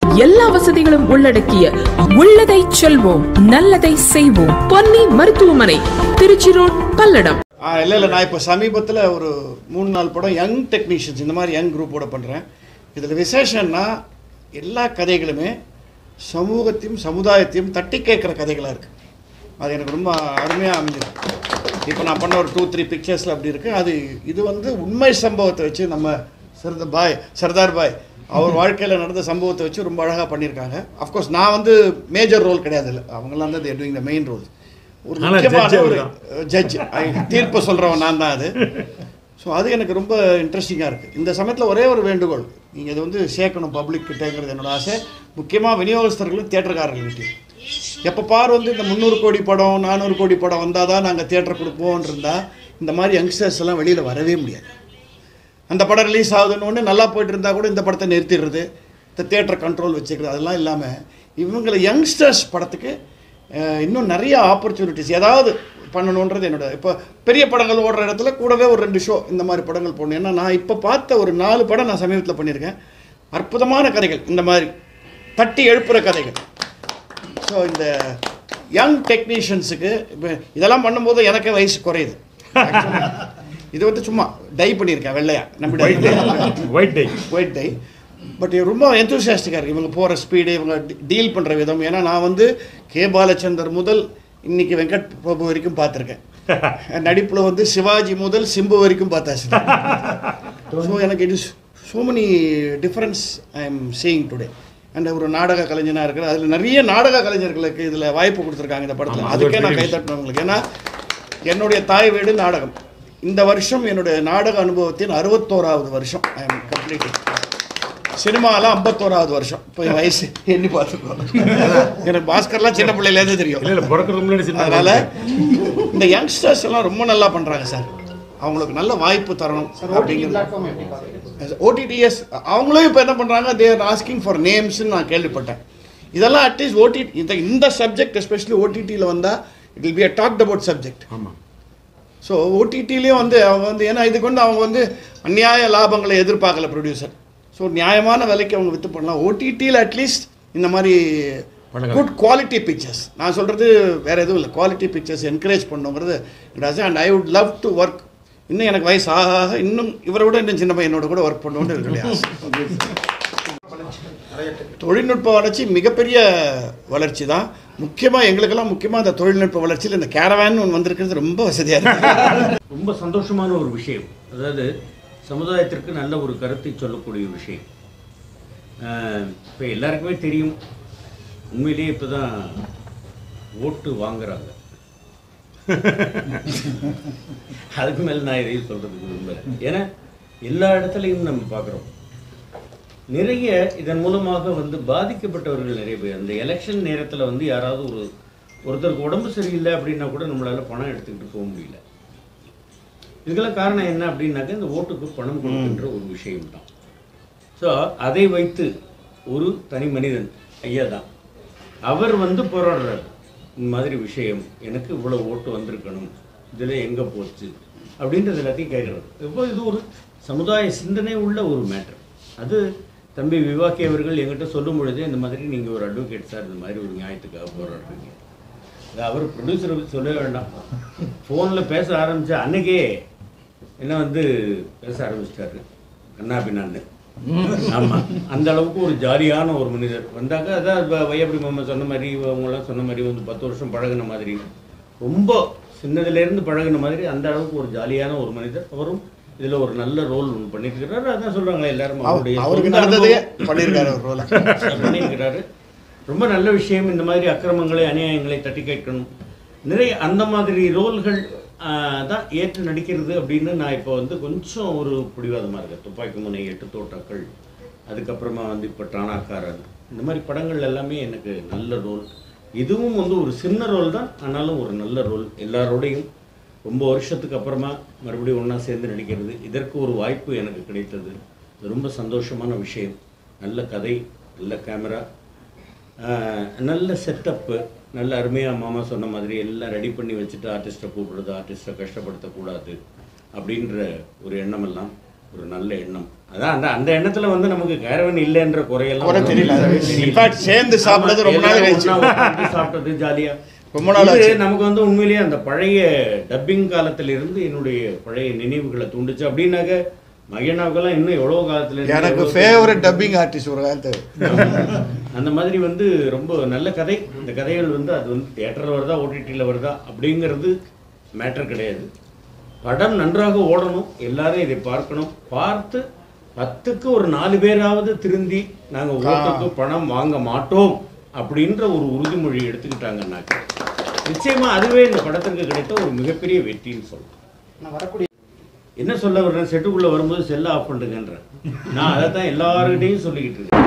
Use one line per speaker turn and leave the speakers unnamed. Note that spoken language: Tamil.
எல்லா வசதிகளும் உள்ளடக்கிய உள்ளதை செல்வோம் நல்லதை செய்வோம் பொன்னி மருத்துவமனை திருச்சி ரோட் பல்லடம்
ஆ இல்லை இல்லை நான் இப்போ சமீபத்தில் ஒரு மூணு நாலு படம் யங் டெக்னீஷியன்ஸ் இந்த மாதிரி யங் குரூப்போட பண்ணுறேன் இதில் விசேஷம்னா எல்லா கதைகளுமே சமூகத்தையும் சமுதாயத்தையும் தட்டி கேட்குற கதைகளாக இருக்குது அது எனக்கு ரொம்ப அருமையாக அமைஞ்சிருக்கு இப்போ நான் பண்ண ஒரு டூ த்ரீ பிக்சர்ஸில் அப்படி இருக்குது அது இது வந்து உண்மை சம்பவத்தை வச்சு நம்ம சிறந்த பாய் சர்தார் பாய் அவர் வாழ்க்கையில் நடந்த சம்பவத்தை வச்சு ரொம்ப அழகாக பண்ணியிருக்காங்க அஃப்கோர்ஸ் நான் வந்து மேஜர் ரோல் கிடையாது இல்லை அவங்களாம் வந்து there doing the main role ஒரு
ஆனா judge
முக்கியமான ஒரு
அவர்தான்.
ஜட்ஜ் தீர்ப்பு சொல்கிறவன் நான் தான் அது ஸோ அது எனக்கு ரொம்ப இன்ட்ரெஸ்டிங்காக இருக்குது இந்த சமயத்தில் ஒரே ஒரு வேண்டுகோள் நீங்கள் இதை வந்து சேர்க்கணும் பப்ளிக் கிட்டேங்கிறது என்னோட ஆசை முக்கியமாக விநியோகஸ்தர்களும் தியேட்டர்காரர்கள்கிட்டையும் எப்போ பார் வந்து இந்த முந்நூறு கோடி படம் நானூறு கோடி படம் வந்தால் தான் நாங்கள் தியேட்டர் கொடுப்போம்னு இருந்தால் இந்த மாதிரி யங்ஸ்டர்ஸ் எல்லாம் வெளியில் வரவே முடியாது அந்த படம் ரிலீஸ் ஆகுதுன்னு ஒன்று நல்லா போயிட்டு இருந்தால் கூட இந்த படத்தை நிறுத்திடுறது இந்த தியேட்டர் கண்ட்ரோல் வச்சுக்கிறது அதெல்லாம் இல்லாமல் இவங்களை யங்ஸ்டர்ஸ் படத்துக்கு அஹ், இன்னும் நிறைய ஆப்பர்ச்சுனிட்டிஸ் ஏதாவது பண்ணணுன்றது என்னோட இப்போ பெரிய படங்கள் ஓடுற இடத்துல கூடவே ஒரு ரெண்டு ஷோ இந்த மாதிரி படங்கள் போடணும் ஏன்னா நான் இப்போ பார்த்த ஒரு நாலு படம் நான் சமீபத்தில் பண்ணியிருக்கேன் அற்புதமான கதைகள் இந்த மாதிரி தட்டி எழுப்புற கதைகள் ஸோ இந்த யங் டெக்னீஷியன்ஸுக்கு இப்போ இதெல்லாம் பண்ணும்போது எனக்கே வயசு குறையுது Actually, இது வந்து சும்மா டை பண்ணியிருக்கேன் வெள்ளையா நம்ம
white tie
white tie but ரொம்ப எந்தூசியாஸ்டிக்காக இருக்குது இவங்க போகிற ஸ்பீடு இவங்க டீல் பண்ணுற விதம் ஏன்னா நான் வந்து கே பாலச்சந்தர் முதல் இன்னைக்கு வெங்கட் பிரபு வரைக்கும் பார்த்துருக்கேன் நடிப்பில் வந்து சிவாஜி முதல் சிம்பு வரைக்கும் பார்த்தாச்சு ஸோ எனக்கு it is so many differences I am seeing today and ஒரு நாடக கலைஞனாக இருக்கிற அதில் நிறைய நாடக கலைஞர்களுக்கு இதில் வாய்ப்பு கொடுத்துருக்காங்க இந்த படத்தில்
ஆமா, அது ஒரு
அதுக்கே நான்
பெரிய
கைத்தட்டினவங்களுக்கு ஏன்னா என்னுடைய தாய் வீடு நாடகம் இந்த வருஷம் என்னுடைய நாடக அனுபவத்தின் அறுபத்தோராவது வருஷம் ஐ எம் கம்ப்ளீட்டிங் சினிமாவில் ஐம்பத்தோராவது வருஷம் இப்போ என் வயசு எண்ணி பார்த்துக்கோ எனக்கு பாஸ்கர்லாம் சின்ன பிள்ளையிலேருந்து தெரியும்
இல்ல இல்ல பிறக்கிறது முன்னாடி சின்ன
அதனால இந்த யங்ஸ்டர்ஸ் எல்லாம் ரொம்ப நல்லா பண்றாங்க சார் அவங்களுக்கு நல்ல வாய்ப்பு தரணும் அப்படிங்கிறது ஓடிடிஎஸ் அவங்களும் இப்போ என்ன பண்றாங்க தேர் ஆஸ்கிங் ஃபார் நேம்ஸ்னு நான் கேள்விப்பட்டேன் இதெல்லாம் அட்லீஸ்ட் ஓடிடி இந்த இந்த சப்ஜெக்ட் எஸ்பெஷலி ஓடிடியில் வந்தால் it will be a talked about subject
ஆமா
ஸோ ஓடிடிலையும் வந்து அவங்க வந்து ஏன்னா இதுக்கு வந்து அவங்க வந்து அநியாய லாபங்களை எதிர்பார்க்கல ப்ரொடியூசர் ஸோ நியாயமான விலைக்கு அவங்க விற்று பண்ணலாம் ஓடிடியில் அட்லீஸ்ட் இந்த மாதிரி
பண்ணுங்க.
குட் குவாலிட்டி பிக்சர்ஸ் நான் சொல்கிறது வேறு எதுவும் இல்லை குவாலிட்டி பிக்சர்ஸ் என்கரேஜ் பண்ணுங்கிறது and I would love to work இன்னும் எனக்கு வயசு ஆக ஆக இன்னும் இவரை விட இன்னும் சின்ன பையனோட கூட ஒர்க் பண்ணணும்னு இருக்கு இல்லையா தொழில்நுட்ப வளர்ச்சி மிகப்பெரிய வளர்ச்சி தான் முக்கியமாக எங்களுக்கெல்லாம் முக்கியமாக அந்த தொழில்நுட்ப வளர்ச்சியில் இந்த கேரவேன் ஒன்று வந்திருக்கிறது ரொம்ப வசதியாக இருக்குது
ரொம்ப சந்தோஷமான ஒரு விஷயம் அதாவது சமுதாயத்திற்கு நல்ல ஒரு கருத்தை சொல்லக்கூடிய விஷயம் இப்போ எல்லாருக்குமே தெரியும் உண்மையிலேயே இப்போ தான் ஓட்டு வாங்குறாங்க அதுக்கு மேலே நான் எதையும் சொல்கிறதுக்கு விரும்பல ஏன்னா எல்லா இடத்துலையும் நம்ம பார்க்குறோம் நிறைய இதன் மூலமாக வந்து பாதிக்கப்பட்டவர்கள் நிறைய பேர் அந்த எலெக்ஷன் நேரத்தில் வந்து யாராவது ஒரு ஒருத்தருக்கு உடம்பு சரியில்லை அப்படின்னா கூட நம்மளால பணம் எடுத்துக்கிட்டு போக முடியல இதுக்கெல்லாம் காரணம் என்ன அப்படின்னாக்க இந்த ஓட்டுக்கு பணம் கொடுக்கின்ற ஒரு விஷயம் தான் ஸோ அதை வைத்து ஒரு தனி மனிதன் ஐயா தான் அவர் வந்து போராடுறார் இந்த மாதிரி விஷயம் எனக்கு இவ்வளோ ஓட்டு வந்திருக்கணும் இதில் எங்கே போச்சு அப்படின்றது எல்லாத்தையும் கேட்குறாரு இப்போ இது ஒரு சமுதாய சிந்தனை உள்ள ஒரு மேட்டர் அது தம்பி விவாக்கி அவர்கள் எங்கிட்ட சொல்லும் பொழுதே இந்த மாதிரி நீங்கள் ஒரு அட்வொகேட் சார் இந்த மாதிரி ஒரு நியாயத்துக்காக போராடுறீங்க அது அவர் ப்ரொடியூசரை சொல்ல வேண்டாம் ஃபோனில் பேச ஆரம்பித்த அன்னைக்கே என்ன வந்து பேச ஆரம்பிச்சிட்டாரு கண்ணா பின்னான்னு ஆமா அந்த அளவுக்கு ஒரு ஜாலியான ஒரு மனிதர் வந்தாக்க அதான் இப்ப வையப்படி மாமா சொன்ன மாதிரி அவங்களாம் சொன்ன மாதிரி வந்து பத்து வருஷம் பழகுன மாதிரி ரொம்ப சின்னதுலேருந்து பழகுன மாதிரி அந்த அளவுக்கு ஒரு ஜாலியான ஒரு மனிதர் அவரும் இதுல ஒரு நல்ல ரோல் ஒன்று பண்ணிட்டு இருக்கிறாரு அதான் சொல்றாங்களே எல்லாரும் அவருடைய
அவருக்கு
சொந்த
நடந்ததே
அனுபவம்.
பண்ணியிருக்காரு ஒரு ரோலை
பண்ணியிருக்கிறாரு ரொம்ப நல்ல விஷயம் இந்த மாதிரி அக்கிரமங்களை அநியாயங்களை தட்டி கேட்கணும் நிறைய அந்த மாதிரி ரோல்கள் ஆஹ், தான் ஏற்று நடிக்கிறது அப்படின்னு நான் இப்போ வந்து கொஞ்சம் ஒரு பிடிவாதமாக இருக்கேன் துப்பாக்கி முனை எட்டு தோட்டாக்கள் அதுக்கப்புறமா வந்து இப்போ டானாக்காரன் இந்த மாதிரி படங்கள் எல்லாமே எனக்கு நல்ல ரோல் இதுவும் வந்து ஒரு சின்ன ரோல் தான் ஆனாலும் ஒரு நல்ல ரோல் எல்லாரோடையும் ரொம்ப வருஷத்துக்கு அப்புறமா மறுபடியும் ஒன்றா சேர்ந்து நடிக்கிறது இதற்கு ஒரு வாய்ப்பு எனக்கு கிடைத்தது இது ரொம்ப சந்தோஷமான விஷயம் நல்ல கதை நல்ல கேமரா ஆஹ் நல்ல செட்டப்பு நல்ல அருமையாக மாமா சொன்ன மாதிரி எல்லாம் ரெடி பண்ணி வச்சுட்டு ஆர்டிஸ்ட்டை கூப்பிடுறது ஆர்டிஸ்ட்டை கஷ்டப்படுத்தக்கூடாது அப்படின்ற ஒரு எண்ணமெல்லாம் ஒரு நல்ல எண்ணம் அதான் அந்த அந்த எண்ணத்துல வந்து நமக்கு கேரவன் இல்லைன்ற குறையெல்லாம்
குறை தெரியல.
தெரியல.
In fact, சேர்ந்து சாப்பிட்டது
ஆமா,
ரொம்ப நாள்
எல்லாரும்
கழிச்சு.
ஒண்ணா உட்கார்ந்து சாப்பிட்டது ஜாலியா
ரொம்ப நாள்
இது
ஆச்சு.
நமக்கு வந்து உண்மையிலேயே அந்த பழைய டப்பிங் காலத்துல இருந்து என்னுடைய பழைய நினைவுகளை தூண்டுச்சு அப்படின்னாக்க மகனாவுக்கெல்லாம் இன்னும் எவ்வளவு காலத்துல இருந்து
எனக்கு
எவ்வளவு
ஃபேவரட் டப்பிங் ஆர்டிஸ்ட் ஒரு காலத்து
அந்த மாதிரி வந்து ரொம்ப நல்ல கதை இந்த கதைகள் வந்து அது வந்து தியேட்டரில் வருதா ஓடிடியில் வருதா அப்படிங்கிறது மேட்டர் கிடையாது படம் நன்றாக ஓடணும் எல்லாரும் இதை பார்க்கணும் பார்த்து பத்துக்கு ஒரு நாலு பேராவது திருந்தி நாங்கள் ஓட்டுக்கு பணம் வாங்க மாட்டோம் அப்படின்ற ஒரு உறுதிமொழி எடுத்துக்கிட்டாங்கன்னாக்க நிச்சயமா அதுவே இந்த படத்திற்கு கிடைத்த ஒரு மிகப்பெரிய வெற்றின்னு சொல்லலாம் என்ன சொல்ல வர்றேன் செட்டுக்குள்ள வரும்போது செல்ல ஆஃப் பண்ணுங்கன்றேன் நான் அதை தான் எல்லாருக்கிட்டையும் சொல்லிக்கிட்டு இருக்கேன்